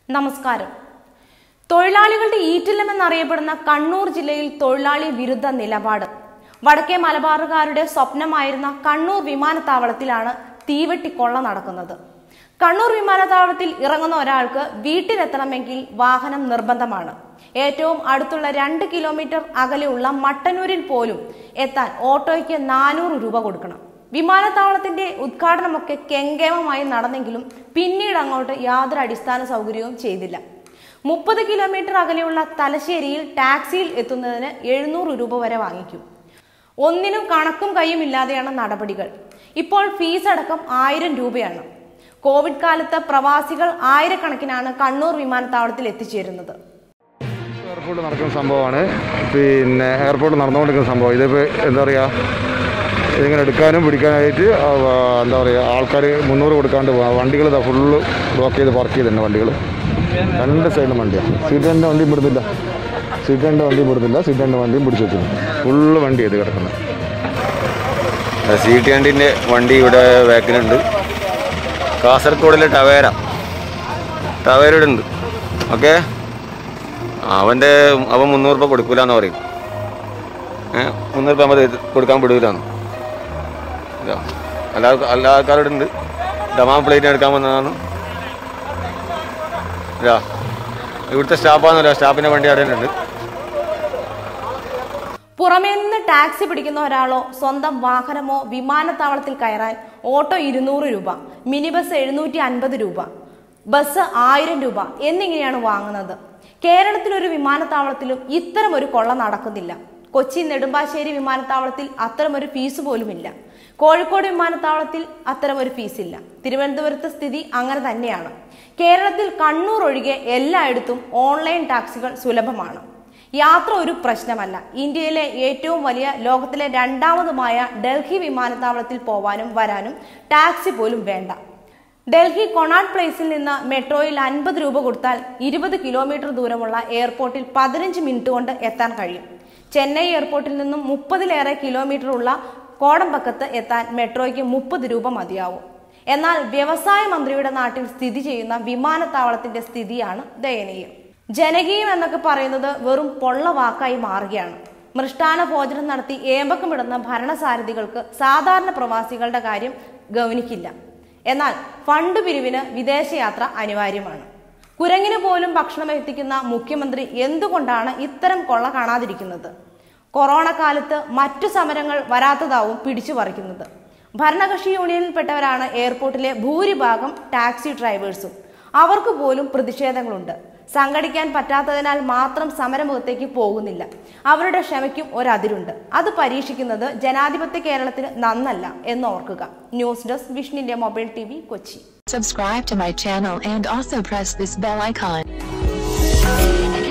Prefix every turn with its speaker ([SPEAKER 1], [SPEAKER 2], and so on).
[SPEAKER 1] നമസ്കാരം തൊഴിലാളികളുടെ ഈറ്റില്ലം എന്നറിയപ്പെടുന്ന കണ്ണൂർ ജില്ലയിൽ തൊഴിലാളി വിരുദ്ധ നിലപാട് വടക്കേ മലബാറുകാരുടെ സ്വപ്നമായിരുന്ന കണ്ണൂർ വിമാനത്താവളത്തിലാണ് തീവെട്ടിക്കൊള്ള നടക്കുന്നത് കണ്ണൂർ വിമാനത്താവളത്തിൽ ഇറങ്ങുന്ന ഒരാൾക്ക് വീട്ടിലെത്തണമെങ്കിൽ വാഹനം നിർബന്ധമാണ് ഏറ്റവും അടുത്തുള്ള രണ്ട് കിലോമീറ്റർ അകലെയുള്ള മട്ടന്നൂരിൽ പോലും എത്താൻ ഓട്ടോയ്ക്ക് നാനൂറ് രൂപ കൊടുക്കണം വിമാനത്താവളത്തിന്റെ ഉദ്ഘാടനമൊക്കെ കെങ്കേമമായി നടന്നെങ്കിലും പിന്നീട് അങ്ങോട്ട് യാതൊരു അടിസ്ഥാന സൗകര്യവും ചെയ്തില്ല മുപ്പത് കിലോമീറ്റർ അകലെയുള്ള തലശ്ശേരിയിൽ ടാക്സിയിൽ എത്തുന്നതിന് എഴുന്നൂറ് രൂപ വരെ വാങ്ങിക്കും ഒന്നിനും കണക്കും കൈയും ഇല്ലാതെയാണ് നടപടികൾ ഇപ്പോൾ ഫീസ് അടക്കം ആയിരം രൂപയാണ് കോവിഡ് കാലത്ത് പ്രവാസികൾ ആയിരക്കണക്കിനാണ് കണ്ണൂർ വിമാനത്താവളത്തിൽ എത്തിച്ചേരുന്നത്
[SPEAKER 2] എയർപോർട്ട് നടക്കുന്ന സംഭവമാണ് പിന്നെ എയർപോർട്ട് നടന്നുകൊണ്ടിരിക്കുന്ന സംഭവം ഇതിപ്പോൾ എന്താ പറയുക ഇതിങ്ങനെ എടുക്കാനും പിടിക്കാനായിട്ട് ആ, ആ, എന്താ പറയുക ആൾക്കാർ മുന്നൂറ് കൊടുക്കാണ്ട് വണ്ടികൾ ഇതാ ഫുള്ള് ബ്ലോക്ക് ചെയ്ത് പാർക്ക് ചെയ്തിട്ടുണ്ട് വണ്ടികൾ രണ്ട് സൈഡിലും വണ്ടിയാണ് സീറ്റൻ്റെ വണ്ടിയും വിടുന്നില്ല സീറ്റൻ്റെ വണ്ടിയും വിടുന്നില്ല സീറ്റൻ്റെ വണ്ടിയും പിടിച്ചു വെച്ചിട്ടുണ്ട് ഫുള്ള് വണ്ടി ഇത് കിടക്കുന്നത്
[SPEAKER 3] സി ടി വണ്ടിൻ്റെ വണ്ടി ഇവിടെ ബാക്കിലുണ്ട് കാസർഗോഡിലെ ടവേര ടവേര ഇവിടെ ഉണ്ട് ഓക്കെ അവൻ്റെ അവൻ മുന്നൂറ് രൂപ കൊടുക്കൂല എന്ന് പറയും ഏഹ് മുന്നൂറ് രൂപ നമ്മൾ കൊടുക്കാൻ വിടൂലെന്ന് എല്ലാ എല്ലാ ആൾക്കാരുടെ ഉണ്ട് ദമാം പ്ലേറ്റ് എടുക്കാൻ വന്നതാണ് ഇതാ ഇവിടുത്തെ സ്റ്റാഫാണെന്നല്ല സ്റ്റാഫിൻ്റെ വണ്ടി അവിടെ ഉണ്ട്
[SPEAKER 1] പുറമേ നിന്ന് ടാക്സി പിടിക്കുന്ന ഒരാളോ സ്വന്തം വാഹനമോ വിമാനത്താവളത്തിൽ കയറാൻ ഓട്ടോ ഇരുന്നൂറ് രൂപ മിനി ബസ് എഴുന്നൂറ്റി അൻപത് രൂപ ബസ് ആയിരം രൂപ എന്നിങ്ങനെയാണ് വാങ്ങുന്നത് കേരളത്തിൽ ഒരു വിമാനത്താവളത്തിലും ഇത്തരം ഒരു കൊള്ള നടക്കുന്നില്ല കൊച്ചി നെടുമ്പാശ്ശേരി വിമാനത്താവളത്തിൽ അത്തരമൊരു ഫീസ് പോലുമില്ല കോഴിക്കോട് വിമാനത്താവളത്തിൽ അത്തരമൊരു ഫീസില്ല തിരുവനന്തപുരത്തെ സ്ഥിതി അങ്ങനെ തന്നെയാണ് കേരളത്തിൽ കണ്ണൂർ ഒഴികെ എല്ലായിടത്തും ഓൺലൈൻ ടാക്സികൾ സുലഭമാണ് യാത്ര ഒരു പ്രശ്നമല്ല ഇന്ത്യയിലെ ഏറ്റവും വലിയ ലോകത്തിലെ രണ്ടാമതുമായ ഡൽഹി വിമാനത്താവളത്തിൽ പോവാനും വരാനും ടാക്സി പോലും വേണ്ട ഡൽഹി കൊണാട്ട് പ്ലേസിൽ നിന്ന് മെട്രോയിൽ അൻപത് രൂപ കൊടുത്താൽ ഇരുപത് കിലോമീറ്റർ ദൂരമുള്ള എയർപോർട്ടിൽ പതിനഞ്ച് മിനിറ്റ് കൊണ്ട് എത്താൻ കഴിയും ചെന്നൈ എയർപോർട്ടിൽ നിന്നും മുപ്പതിലേറെ കിലോമീറ്റർ ഉള്ള കോടമ്പക്കത്ത് എത്താൻ മെട്രോയ്ക്ക് മുപ്പത് രൂപ മതിയാവും എന്നാൽ വ്യവസായ മന്ത്രിയുടെ നാട്ടിൽ സ്ഥിതി ചെയ്യുന്ന വിമാനത്താവളത്തിന്റെ സ്ഥിതിയാണ് ദയനീയം ജനകീയം എന്നൊക്കെ പറയുന്നത് വെറും പൊള്ള വാക്കായി മാറുകയാണ് മൃഷ്ടാന ഭോജനം നടത്തി ഏമ്പക്കമിടുന്ന ഭരണസാരഥികൾക്ക് സാധാരണ പ്രവാസികളുടെ കാര്യം ഗവനിക്കില്ല എന്നാൽ ഫണ്ട് പിരിവിന് വിദേശയാത്ര അനിവാര്യമാണ് കുരങ്ങിന് പോലും ഭക്ഷണം എത്തിക്കുന്ന മുഖ്യമന്ത്രി എന്തുകൊണ്ടാണ് ഇത്തരം കൊള്ള കാണാതിരിക്കുന്നത് കൊറോണ കാലത്ത് മറ്റു സമരങ്ങൾ വരാത്തതാവും പിടിച്ചു പറിക്കുന്നത് ഭരണകക്ഷി യൂണിയനിൽപ്പെട്ടവരാണ് എയർപോർട്ടിലെ ഭൂരിഭാഗം ടാക്സി ഡ്രൈവേഴ്സും അവർക്ക് പോലും പ്രതിഷേധങ്ങളുണ്ട് സംഘടിക്കാൻ പറ്റാത്തതിനാൽ മാത്രം സമരമുഖത്തേക്ക് പോകുന്നില്ല അവരുടെ ക്ഷമയ്ക്കും ഒരതിരുണ്ട് അത് പരീക്ഷിക്കുന്നത് ജനാധിപത്യ കേരളത്തിന് നന്നല്ല എന്ന് ഓർക്കുക ന്യൂസ് ഡെസ്ക് വിഷ്ണിന്റെ മൊബൈൽ ടി Kochi
[SPEAKER 4] Subscribe to my channel and also press this bell icon.